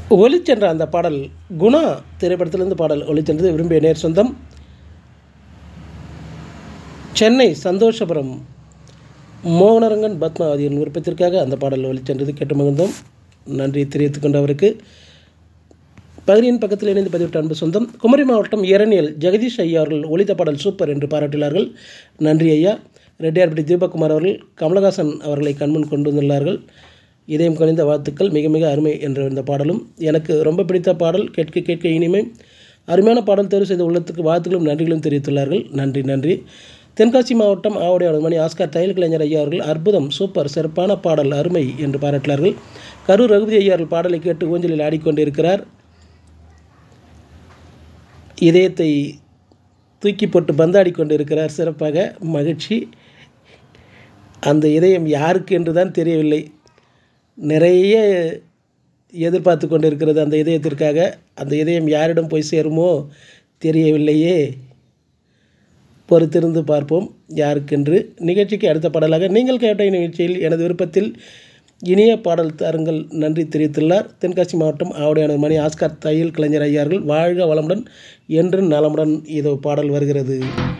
ஒலிச்சென்ற அந்த பாடல் குணா திரைப்படத்திலிருந்து பாடல் ஒலிச்சென்றது விரும்பிய நேர் சொந்தம் சென்னை சந்தோஷபுரம் மோகனரங்கன் பத்மாவதியின் விருப்பத்திற்காக அந்த பாடல் ஒலிச்சென்றது கேட்டு மகிழ்ந்தோம் நன்றி தெரிவித்துக் கொண்டவருக்கு பகுதியின் பக்கத்தில் இணைந்து பதிவிட்ட அன்பு சொந்தம் குமரி மாவட்டம் இரணியல் ஜெகதீஷ் ஐயா அவர்கள் ஒளித்த பாடல் சூப்பர் என்று பாராட்டினார்கள் நன்றி ஐயா ரெட்டியார்பட்டி தீபக்குமார் அவர்கள் கமலஹாசன் அவர்களை கண்முன் கொண்டு வந்துள்ளார்கள் இதயம் கணிந்த வாழ்த்துக்கள் மிக மிக அருமை என்ற இந்த பாடலும் எனக்கு ரொம்ப பிடித்த பாடல் கேட்க கேட்க இனிமை அருமையான பாடல் தேர்வு செய்த உள்ளத்துக்கு வாழ்த்துக்களும் நன்றிகளும் தெரிவித்துள்ளார்கள் நன்றி நன்றி தென்காசி மாவட்டம் ஆவடியாளர் மணி ஆஸ்கார் தையல் கலைஞர் ஐயா அவர்கள் அற்புதம் சூப்பர் சிறப்பான பாடல் அருமை என்று பாராட்டினார்கள் கரூர் ரகுபதி ஐயா அவர்கள் பாடலை கேட்டு ஊஞ்சலில் ஆடிக்கொண்டிருக்கிறார் இதயத்தை தூக்கி போட்டு பந்தாடி கொண்டிருக்கிறார் சிறப்பாக மகிழ்ச்சி அந்த இதயம் யாருக்கு என்று தான் தெரியவில்லை நிறைய எதிர்பார்த்து கொண்டிருக்கிறது அந்த இதயத்திற்காக அந்த இதயம் யாரிடம் போய் சேருமோ தெரியவில்லையே பொறுத்திருந்து பார்ப்போம் யாருக்கென்று நிகழ்ச்சிக்கு அடுத்த பாடலாக நீங்கள் கேட்ட நிகழ்ச்சியில் எனது விருப்பத்தில் இனிய பாடல் தாருங்கள் நன்றி தெரிவித்துள்ளார் தென்காசி மாவட்டம் ஆவடியான மணி ஆஸ்கார் தையல் கலைஞர் ஐயார்கள் வாழ்க வளமுடன் என்று நலமுடன் இதோ பாடல் வருகிறது